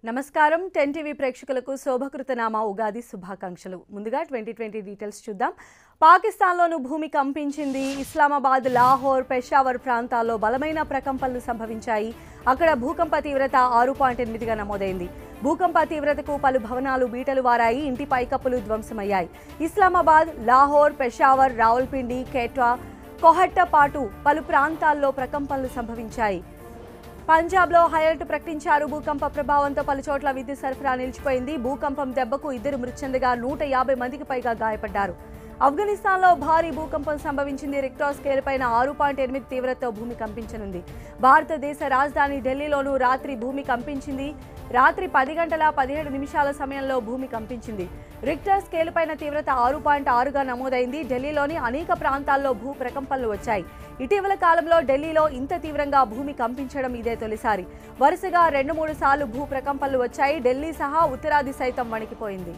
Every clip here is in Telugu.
నమస్కారం టెన్ టీవీ ప్రేక్షకులకు శోభకృతనామా ఉగాది శుభాకాంక్షలు ముందుగా ట్వంటీ ట్వంటీ డీటెయిల్స్ చూద్దాం పాకిస్తాన్లోనూ భూమి కంపించింది ఇస్లామాబాద్ లాహోర్ పెషావర్ ప్రాంతాల్లో బలమైన ప్రకంపనలు సంభవించాయి అక్కడ భూకంప తీవ్రత ఆరు పాయింట్ ఎనిమిదిగా నమోదైంది భూకంప తీవ్రతకు పలు భవనాలు బీటలు వారాయి ఇంటి పైకప్పులు ధ్వంసమయ్యాయి ఇస్లామాబాద్ లాహోర్ పెషావర్ రావల్పిండి కేట్వా కొహట్ట పాటు పలు ప్రాంతాల్లో ప్రకంపనలు సంభవించాయి పంజాబ్లో హైలైట్ ప్రకటించారు భూకంప ప్రభావంతో పలు చోట్ల విద్యుత్ సరఫరా నిలిచిపోయింది భూకంపం దెబ్బకు ఇద్దరు మృతి చెందగా నూట యాభై మందికి పైగా గాయపడ్డారు ఆఫ్ఘనిస్తాన్లో భారీ భూకంపం సంభవించింది రిక్టర్ స్కేల్ పైన ఆరు పాయింట్ ఎనిమిది తీవ్రతతో భూమి కంపించనుంది భారతదేశ రాజధాని ఢిల్లీలోనూ రాత్రి భూమి కంపించింది రాత్రి పది గంటల పదిహేడు నిమిషాల సమయంలో భూమి కంపించింది రిక్టర్ స్కేల్ పైన తీవ్రత ఆరు పాయింట్ ఆరుగా నమోదైంది ఢిల్లీలోని అనేక ప్రాంతాల్లో భూ ప్రకంపనలు వచ్చాయి ఇటీవల కాలంలో ఢిల్లీలో ఇంత తీవ్రంగా భూమి కంపించడం ఇదే తొలిసారి వరుసగా రెండు మూడు సార్లు భూ ప్రకంపనలు వచ్చాయి ఢిల్లీ సహా ఉత్తరాది సైతం వణికిపోయింది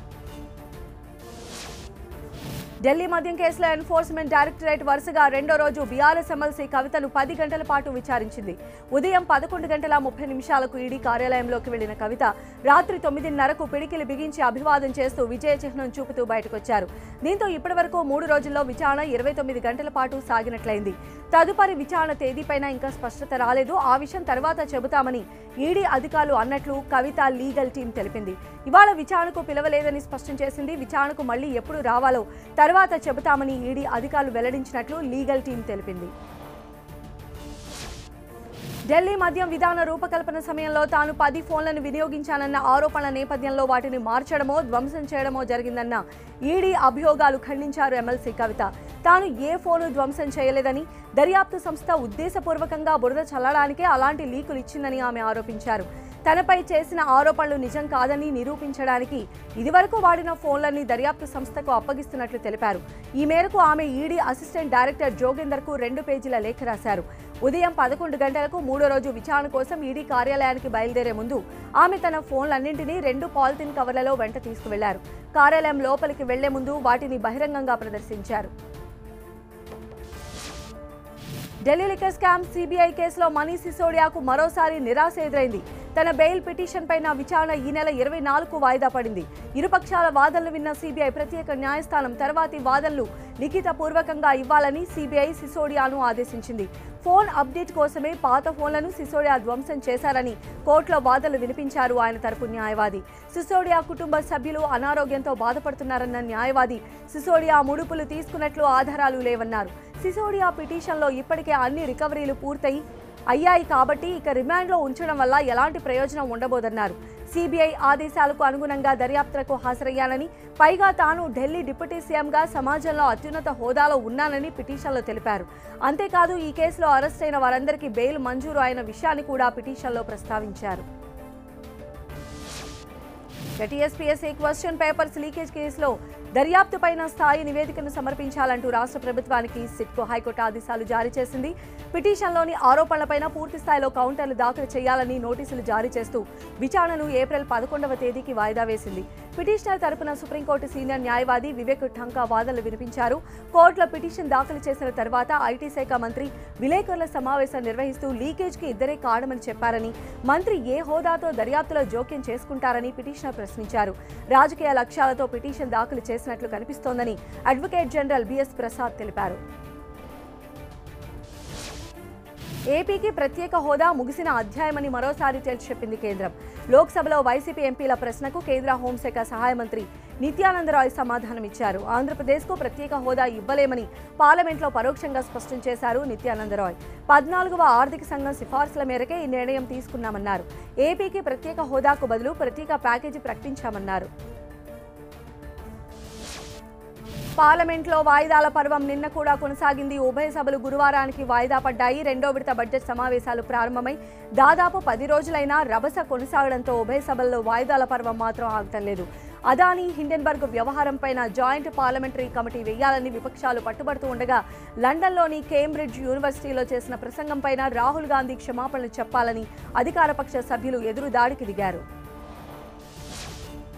ఢిల్లీ మద్యం కేసులో ఎన్ఫోర్స్మెంట్ డైరెక్టరేట్ వరుసగా రెండో రోజు బీఆర్ఎస్ ఎమ్మెల్సీ కవితను పది గంటల పాటు విచారించింది ఉదయం పదకొండు గంటల ముప్పై నిమిషాలకు ఈడీ కార్యాలయంలోకి వెళ్లిన కవిత రాత్రి తొమ్మిదిన్నరకు పిడికిలి బిగించి అభివాదం చేస్తూ విజయ చిహ్నం చూపుతూ బయటకొచ్చారు దీంతో ఇప్పటివరకు మూడు రోజుల్లో విచారణ ఇరవై తొమ్మిది గంటల పాటు సాగినట్లయింది తదుపరి విచారణ తేదీపైన ఇంకా స్పష్టత రాలేదు ఆ విషయం తర్వాత చెబుతామని ఈడీ అధికారులు అన్నట్లు కవిత లీగల్ టీం తెలిపింది ఇవాళ విచారణకు పిలవలేదని స్పష్టం చేసింది విచారణకు మళ్లీ ఎప్పుడు రావాలో తర్వాత చెబుతామని ఈడీ అధికారులు వెల్లడించినట్లు లీగల్ టీం తెలిపింది ఢిల్లీ మద్యం విధాన రూపకల్పన సమయంలో తాను పది ఫోన్లను వినియోగించానన్న ఆరోపణల నేపథ్యంలో వాటిని మార్చడమో ధ్వంసం చేయడమో జరిగిందన్న ఈడీ అభియోగాలు ఖండించారు ఎమ్మెల్సీ కవిత తాను ఏ ఫోను ధ్వంసం చేయలేదని దర్యాప్తు సంస్థ ఉద్దేశపూర్వకంగా బురద చల్లడానికే అలాంటి లీకులు ఇచ్చిందని ఆమె ఆరోపించారు తనపై చేసిన ఆరోపణలు నిజం కాదని నిరూపించడానికి ఇదివరకు వాడిన ఫోన్లన్నీ దర్యాప్తు సంస్థకు అప్పగిస్తున్నట్లు తెలిపారు ఈ మేరకు ఆమె ఈడీ అసిస్టెంట్ డైరెక్టర్ జోగేందర్కు రెండు పేజీల లేఖ రాశారు ఉదయం పదకొండు గంటలకు మూడో రోజు విచారణ కోసం ఈడీ కార్యాలయానికి బయలుదేరే ముందు ఆమె తన ఫోన్లన్నింటినీ రెండు పాలిథిన్ కవర్లలో వెంట తీసుకువెళ్లారు కార్యాలయం లోపలికి వెళ్లే ముందు వాటిని బహిరంగంగా ప్రదర్శించారు ఢిల్లీ లిక్కర్ స్కామ్ సిబిఐ కేసులో మనీష్ సిసోడియాకు మరోసారి నిరాశ ఎదురైంది తన బెయిల్ పిటిషన్ పైన విచారణ ఈ నెల ఇరవై నాలుగు వాయిదా పడింది ఇరుపక్షాల వాదనలు విన్న సిబిఐ ప్రత్యేక న్యాయస్థానం తర్వాతి వాదనలు లిఖిత పూర్వకంగా ఇవ్వాలని సిబిఐ సిసోడియాను ఆదేశించింది ఫోన్ అప్డేట్ కోసమే పాత ఫోన్లను సిసోడియా ధ్వంసం చేశారని కోర్టులో వాదనలు వినిపించారు ఆయన తరపు న్యాయవాది సిసోడియా కుటుంబ సభ్యులు అనారోగ్యంతో బాధపడుతున్నారన్న న్యాయవాది సిసోడియా ముడుపులు తీసుకున్నట్లు ఆధారాలు లేవన్నారు సిసోడియా పిటిషన్లో ఇప్పటికే అన్ని రికవరీలు పూర్తయి అయ్యాయి కాబట్టి ఇక రిమాండ్లో ఉంచడం వల్ల ఎలాంటి ప్రయోజనం ఉండబోదన్నారు సిబిఐ ఆదేశాలకు అనుగుణంగా దర్యాప్తులకు హాజరయ్యానని పైగా తాను ఢిల్లీ డిప్యూటీ సీఎంగా సమాజంలో అత్యున్నత హోదాలో ఉన్నానని పిటిషన్లో తెలిపారు అంతేకాదు ఈ కేసులో అరెస్ట్ అయిన వారందరికీ బెయిల్ మంజూరు అయిన విషయాన్ని కూడా పిటిషన్లో ప్రస్తావించారు టీఎస్పీఎస్సీ క్వశ్చన్ పేపర్స్ లీకేజ్ కేసులో దర్యాప్తుపైన స్థాయి నివేదికను సమర్పించాలంటూ రాష్ట్ర ప్రభుత్వానికి సిట్కో హైకోర్టు ఆదేశాలు జారీ చేసింది పిటిషన్లోని ఆరోపణలపైన పూర్తి స్థాయిలో కౌంటర్లు దాఖలు చేయాలని నోటీసులు జారీ చేస్తూ విచారణను ఏప్రిల్ పదకొండవ తేదీకి వాయిదా వేసింది పిటిషనర్ తరపున సుప్రీంకోర్టు సీనియర్ న్యాయవాది వివేక్ ఠంకా వాదనలు వినిపించారు కోర్టులో పిటిషన్ దాఖలు చేసిన తర్వాత ఐటీ శాఖ మంత్రి విలేకరుల సమావేశం నిర్వహిస్తూ లీకేజ్కి ఇద్దరే కారణమని చెప్పారని మంత్రి ఏ హోదాతో దర్యాప్తులో జోక్యం చేసుకుంటారని పిటిషనర్ ప్రశ్నించారు రాజకీయ లక్ష్యాలతో పిటిషన్ దాఖలు చేసినట్లు కనిపిస్తోందని అడ్వకేట్ జనరల్ బిఎస్ ప్రసాద్ తెలిపారు ఏపీకి ప్రత్యేక హోదా ముగిసిన అధ్యాయమని మరోసారి తేల్చి చెప్పింది కేంద్రం లోక్సభలో వైసీపీ ఎంపీల ప్రశ్నకు కేంద్ర హోంశాఖ సహాయ మంత్రి నిత్యానందరాయ్ సమాధానమిచ్చారు ఆంధ్రప్రదేశ్కు ప్రత్యేక హోదా ఇవ్వలేమని పార్లమెంట్లో పరోక్షంగా స్పష్టం చేశారు నిత్యానందరాయ్ పద్నాలుగవ ఆర్థిక సంఘం సిఫార్సుల మేరకే ఈ నిర్ణయం తీసుకున్నామన్నారు ఏపీకి ప్రత్యేక హోదాకు బదులు ప్రత్యేక ప్యాకేజీ ప్రకటించామన్నారు పార్లమెంట్లో వాయిదాల పర్వం నిన్న కూడా కొనసాగింది ఉభయ సభలు గురువారానికి వాయిదా పడ్డాయి రెండో విడత బడ్జెట్ సమావేశాలు ప్రారంభమై దాదాపు పది రోజులైనా రభస కొనసాగడంతో ఉభయ సభల్లో వాయిదాల పర్వం మాత్రం ఆగటం లేదు అదానీ హిండెన్బర్గ్ వ్యవహారంపైన జాయింట్ పార్లమెంటరీ కమిటీ వేయాలని విపక్షాలు పట్టుబడుతూ ఉండగా లండన్లోని కేంబ్రిడ్జ్ యూనివర్సిటీలో చేసిన ప్రసంగంపైన రాహుల్ గాంధీ క్షమాపణలు చెప్పాలని అధికారపక్ష సభ్యులు ఎదురు దాడికి దిగారు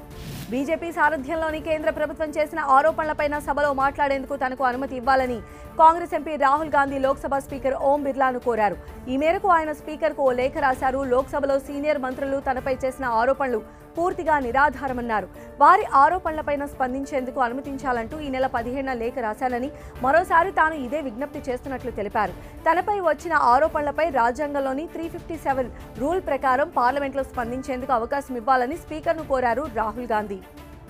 బీజేపీ సారథ్యంలోని కేంద్ర ప్రభుత్వం చేసిన ఆరోపణలపైన సభలో మాట్లాడేందుకు తనకు అనుమతి ఇవ్వాలని Congress MP Rahul Gandhi Lok Sabha speaker Om బిర్లాను కోరారు ఈ మేరకు ఆయన స్పీకర్కు ఓ లేఖ రాశారు లోక్సభలో సీనియర్ మంత్రులు తనపై చేసిన ఆరోపణలు పూర్తిగా నిరాధారమన్నారు వారి ఆరోపణలపైన స్పందించేందుకు అనుమతించాలంటూ ఈ నెల పదిహేడున లేఖ రాశానని మరోసారి తాను ఇదే విజ్ఞప్తి చేస్తున్నట్లు తెలిపారు తనపై వచ్చిన ఆరోపణలపై రాజ్యాంగంలోని త్రీ ఫిఫ్టీ సెవెన్ రూల్ ప్రకారం పార్లమెంట్లో స్పందించేందుకు అవకాశం ఇవ్వాలని స్పీకర్ను కోరారు రాహుల్ గాంధీ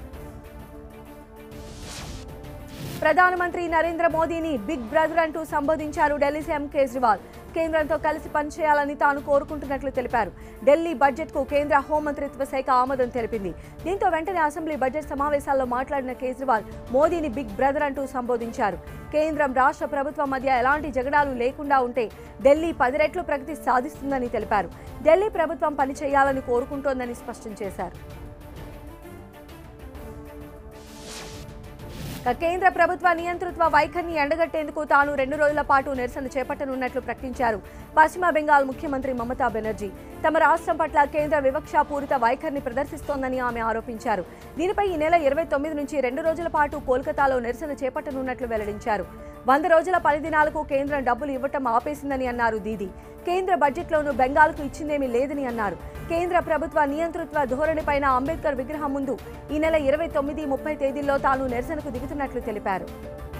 ప్రధానమంత్రి నరేంద్ర మోదీని బిగ్ బ్రదర్ అంటూ సంబోధించారు ఢిల్లీ సీఎం కేజ్రీవాల్ కేంద్రంతో కలిసి పనిచేయాలని తాను కోరుకుంటున్నట్లు తెలిపారు ఢిల్లీ బడ్జెట్కు కేంద్ర హోంమంత్రిత్వ శాఖ ఆమోదం తెలిపింది దీంతో వెంటనే అసెంబ్లీ బడ్జెట్ సమావేశాల్లో మాట్లాడిన కేజ్రీవాల్ మోదీని బిగ్ బ్రదర్ అంటూ సంబోధించారు కేంద్రం రాష్ట్ర ప్రభుత్వం మధ్య ఎలాంటి జగడాలు లేకుండా ఉంటే ఢిల్లీ పది రెట్లు ప్రగతి సాధిస్తుందని తెలిపారు ఢిల్లీ ప్రభుత్వం పనిచేయాలని కోరుకుంటోందని స్పష్టం చేశారు ఇక కేంద్ర ప్రభుత్వ నియంతృత్వ వైఖరిని ఎండగట్టేందుకు తాను రెండు రోజుల పాటు నిరసన చేపట్టనున్నట్లు ప్రకటించారు పశ్చిమ బెంగాల్ ముఖ్యమంత్రి మమతా బెనర్జీ తమ రాష్ట్రం పట్ల కేంద్ర వివక్షాపూరిత వైఖరిని ప్రదర్శిస్తోందని ఆమె ఆరోపించారు దీనిపై ఈ నెల ఇరవై తొమ్మిది నుంచి రెండు రోజుల పాటు కోల్కతాలో నిరసన చేపట్టనున్నట్లు వెల్లడించారు వంద రోజుల పని దినాలకు కేంద్రం డబ్బులు ఇవ్వటం ఆపేసిందని అన్నారు దీది కేంద్ర బడ్జెట్లోనూ బెంగాల్కు ఇచ్చిందేమీ లేదని అన్నారు కేంద్ర ప్రభుత్వ నియంతృత్వ ధోరణిపైన అంబేద్కర్ విగ్రహం ముందు ఈ నెల ఇరవై తొమ్మిది ముప్పై తేదీల్లో తాను నిరసనకు దిగుతున్నట్లు తెలిపారు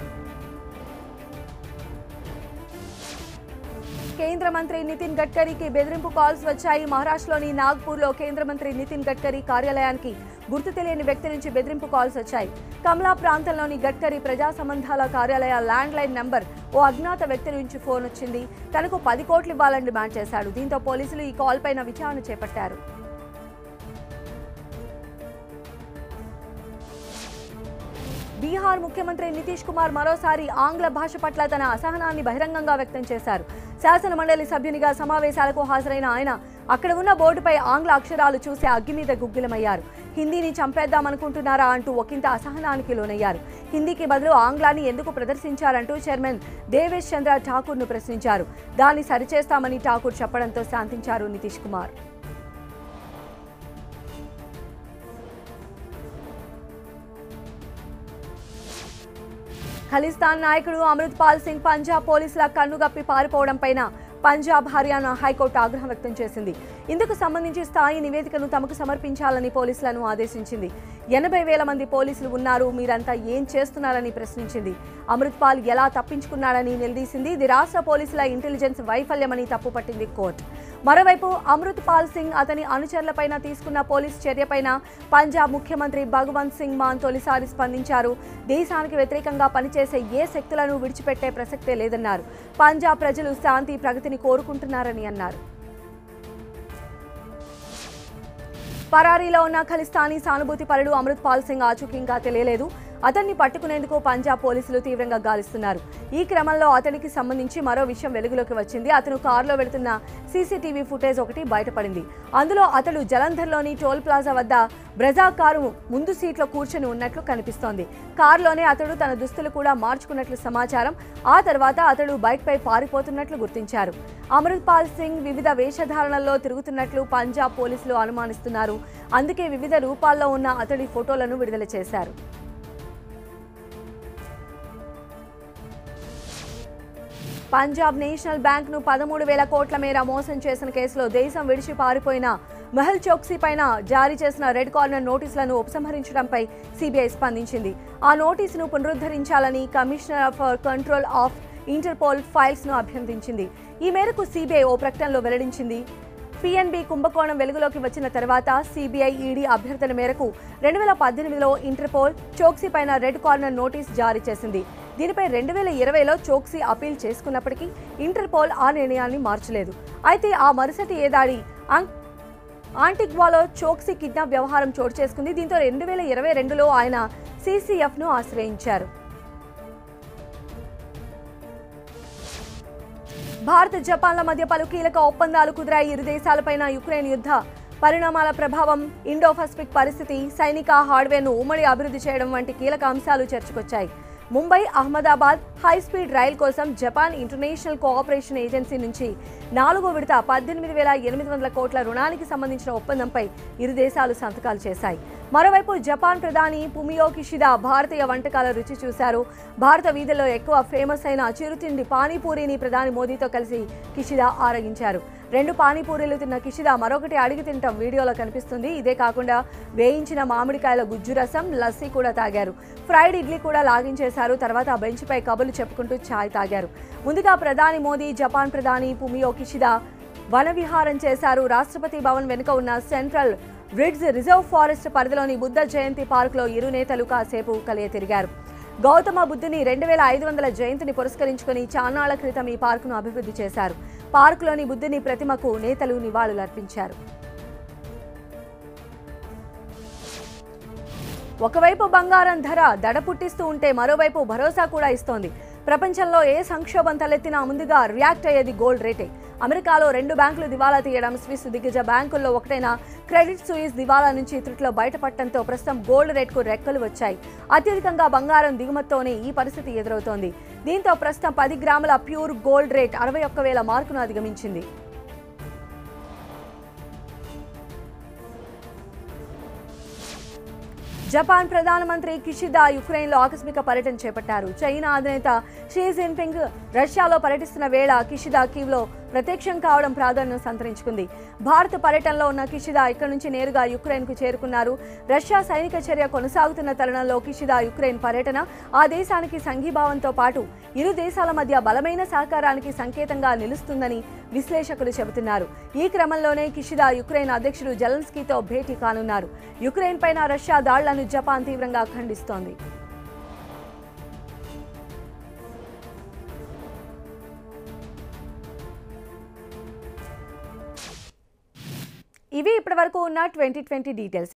కేంద్ర మంత్రి నితిన్ గడ్కరీకి బెదిరింపు కాల్స్ వచ్చాయి మహారాష్ట్రలోని నాగ్పూర్లో కేంద్ర మంత్రి నితిన్ గడ్కరీ కార్యాలయానికి గుర్తు తెలియని వ్యక్తి నుంచి బెదిరింపు కాల్స్ వచ్చాయి కమలా ప్రాంతంలోని గడ్కరీ ప్రజా సంబంధాల కార్యాలయ ల్యాండ్ లైన్ నంబర్ ఓ అజ్ఞాత వ్యక్తి నుంచి ఫోన్ వచ్చింది తనకు పది కోట్లు ఇవ్వాలని డిమాండ్ చేశాడు దీంతో పోలీసులు ఈ కాల్ పైన విచారణ చేపట్టారు బీహార్ ముఖ్యమంత్రి నితీష్ కుమార్ మరోసారి ఆంగ్ల భాష పట్ల తన అసహనాన్ని బహిరంగంగా వ్యక్తం చేశారు శాసన మండలి సభ్యునిగా సమావేశాలకు హాజరైన ఆయన అక్కడ ఉన్న బోర్డుపై ఆంగ్ల అక్షరాలు చూసి అగ్గి మీద గుగ్గిలమయ్యారు హిందీని చంపేద్దామనుకుంటున్నారా అంటూ ఒకంత అసహనానికి లోనయ్యారు హిందీకి బదులు ఆంగ్లాన్ని ఎందుకు ప్రదర్శించారంటూ చైర్మన్ దేవేష్ చంద్ర ఠాకూర్ను ప్రశ్నించారు దాన్ని సరిచేస్తామని ఠాకూర్ చెప్పడంతో శాంతించారు నితీష్ కుమార్ ఖలిస్తాన్ నాయకుడు అమృత్ పాల్ సింగ్ పంజాబ్ పోలీసుల కన్నుగప్పి పారిపోవడం పైన పంజాబ్ హర్యానా హైకోర్టు ఆగ్రహం వ్యక్తం చేసింది ఇందుకు సంబంధించి స్థాయి నివేదికను తమకు సమర్పించాలని పోలీసులను ఆదేశించింది ఎనభై వేల మంది పోలీసులు ఉన్నారు మీరంతా ఏం చేస్తున్నారని ప్రశ్నించింది అమృత్ పాల్ ఎలా తప్పించుకున్నాడని నిలదీసింది ఇది రాష్ట్ర పోలీసుల ఇంటెలిజెన్స్ వైఫల్యమని తప్పుపట్టింది కోర్టు మరోవైపు అమృత్ పాల్ సింగ్ అతని అనుచరులపైన తీసుకున్న పోలీస్ చర్యపైన పంజాబ్ ముఖ్యమంత్రి భగవంత్ సింగ్ మాన్ తొలిసారి స్పందించారు దేశానికి వ్యతిరేకంగా పనిచేసే ఏ శక్తులను విడిచిపెట్టే ప్రసక్తే లేదన్నారు పంజాబ్ ప్రజలు శాంతి ప్రగతిని కోరుకుంటున్నారని అన్నారు పరారీలో ఉన్న ఖలిస్తానీ సానుభూతి పరుడు అమృత్ పాల్ సింగ్ ఆచూకీ ఇంకా తెలియలేదు అతన్ని పట్టుకునేందుకు పంజాబ్ పోలీసులు తీవ్రంగా గాలిస్తున్నారు ఈ క్రమంలో అతనికి సంబంధించి మరో విషయం వెలుగులోకి వచ్చింది అతను కారులో వెళుతున్న సీసీటీవీ ఫుటేజ్ ఒకటి బయటపడింది అందులో అతడు జలంధర్లోని టోల్ ప్లాజా వద్ద బ్రెజా కారు ముందు సీట్లో కూర్చొని ఉన్నట్లు కనిపిస్తోంది కారులోనే అతడు తన దుస్తులు కూడా మార్చుకున్నట్లు సమాచారం ఆ తర్వాత అతడు బైక్పై పారిపోతున్నట్లు గుర్తించారు అమృత్ పాల్ సింగ్ వివిధ వేషధారణల్లో తిరుగుతున్నట్లు పంజాబ్ పోలీసులు అనుమానిస్తున్నారు అందుకే వివిధ రూపాల్లో ఉన్న అతడి ఫోటోలను విడుదల చేశారు పంజాబ్ నేషనల్ బ్యాంక్ ను పదమూడు వేల కోట్ల మేర మోసం చేసిన కేసులో దేశం విడిచి పారిపోయిన మెహల్ చోక్సీ పైన జారీ చేసిన రెడ్ కార్నర్ నోటీసులను ఉపసంహరించడంపై సిబిఐ స్పందించింది ఆ నోటీసును పునరుద్ధరించాలని commissioner for control of Interpol files ను అభ్యర్థించింది ఈ మేరకు సిబిఐ ఓ ప్రకటనలో వెల్లడించింది పిఎన్బి కుంభకోణం వెలుగులోకి వచ్చిన తర్వాత సిబిఐ ఈడీ అభ్యర్థన మేరకు రెండు వేల పద్దెనిమిదిలో ఇంటర్పోల్ చోక్సీ పైన రెడ్ కార్నర్ నోటీస్ జారీ చేసింది దీనిపై రెండు వేల ఇరవైలో చోక్సీ అపీల్ చేసుకున్నప్పటికీ ఇంటర్పోల్ ఆ నిర్ణయాన్ని మార్చలేదు అయితే ఆ మరుసటి ఏడాది ఆం- ఆంటిగ్వాలో చోక్సీ కిడ్నాప్ వ్యవహారం చోటు చేసుకుంది దీంతో రెండు వేల ఇరవై రెండులో ఆయన సీసీఎఫ్ను ఆశ్రయించారు భారత్ జపాన్ల మధ్య పలు కీలక ఒప్పందాలు కుదిరాయి ఇరు దేశాలపైన యుక్రెయిన్ యుద్ధ పరిణామాల ప్రభావం ఇండో పసిఫిక్ పరిస్థితి సైనిక హార్డ్వేర్ను ఉమ్మడి అభివృద్ధి చేయడం వంటి కీలక అంశాలు చర్చకొచ్చాయి Mumbai Ahmedabad high speed rail కోసం జపాన్ ఇంటర్నేషనల్ కోఆపరేషన్ ఏజెన్సీ నుంచి నాలుగో విడత పద్దెనిమిది వేల ఎనిమిది వందల కోట్ల రుణానికి సంబంధించిన ఒప్పందంపై ఇరు దేశాలు సంతకాలు చేశాయి మరోవైపు జపాన్ ప్రధాని పుమియో కిషిదా భారతీయ వంటకాల రుచి చూశారు భారత వీధుల్లో ఎక్కువ ఫేమస్ అయిన చిరుతిండి పానీపూరిని ప్రధాని మోదీతో కలిసి కిషిదా ఆరగించారు రెండు పానీపూరీలు తిన్న కిషిదా మరొకటి అడిగి తింటాం వీడియోలో కనిపిస్తుంది ఇదే కాకుండా వేయించిన మామిడికాయల గుజ్జు రసం లస్సీ కూడా తాగారు ఫ్రైడ్ ఇడ్లీ కూడా లాగించేశారు తర్వాత ఆ బెంచ్పై కబులు చెప్పుకుంటూ ఛాయ్ తాగారు ముందుగా ప్రధాని మోదీ జపాన్ ప్రధాని పుమియో కిషిదా వన విహారం చేశారు రాష్ట్రపతి భవన్ వెనుక ఉన్న సెంట్రల్ రిడ్జ్ రిజర్వ్ ఫారెస్ట్ పరిధిలోని బుద్ధ జయంతి పార్కులో ఇరు నేతలు కాసేపు కలియ తిరిగారు గౌతమ బుద్ధుని రెండు వేల ఐదు వందల జయంతిని పురస్కరించుకుని చాన్నాళ్ల క్రితం ఈ పార్కును అభివృద్ధి చేశారు పార్కులోని బుద్ధుని ప్రతిమకు నేతలు నివాళులర్పించారు ఒకవైపు బంగారం ధర దడ పుట్టిస్తూ ఉంటే మరోవైపు భరోసా కూడా ఇస్తోంది ప్రపంచంలో ఏ సంక్షోభం తలెత్తినా ముందుగా రియాక్ట్ అయ్యేది గోల్డ్ రేటే అమెరికాలో రెండు బ్యాంకులు దివాలా తీయడం స్విస్ దిగ్గజ బ్యాంకుల్లో ఒకటైన క్రెడిట్ సుయిస్ దివాలా నుంచి త్రుట్లో బయటపడటంతో ప్రస్తుతం గోల్డ్ రేట్కు రెక్కలు వచ్చాయి అత్యధికంగా బంగారం దిగుమతితోనే ఈ పరిస్థితి ఎదురవుతోంది దీంతో ప్రస్తుతం పది గ్రాముల ప్యూర్ గోల్డ్ రేట్ అరవై ఒక్క వేల మార్కును అధిగమించింది జపాన్ ప్రధానమంత్రి కిషిదా యుక్రెయిన్లో ఆకస్మిక పర్యటన చేపట్టారు చైనా అధినేత షీ జిన్పింగ్ రష్యాలో పర్యటిస్తున్న వేళ కిషిదా కీవ్లో ప్రత్యక్షం కావడం ప్రాధాన్యం సంతరించుకుంది భారత పర్యటనలో ఉన్న కిషిదా ఇక్కడి నుంచి నేరుగా యుక్రెయిన్కు చేరుకున్నారు రష్యా సైనిక చర్య కొనసాగుతున్న తరుణంలో కిషిదా యుక్రెయిన్ పర్యటన ఆ దేశానికి సంఘీభావంతో పాటు ఇరు దేశాల మధ్య బలమైన సహకారానికి సంకేతంగా నిలుస్తుందని విశ్లేషకులు చెబుతున్నారు ఈ క్రమంలోనే కిషిదా యుక్రెయిన్ అధ్యక్షుడు జెలెన్స్కీతో భేటీ కానున్నారు యుక్రెయిన్ పైన రష్యా దాళ్లను జపాన్ తీవ్రంగా ఖండిస్తోంది ఇవి ఇప్పటివరకు ఉన్న ట్వంటీ ట్వంటీ డీటెయిల్స్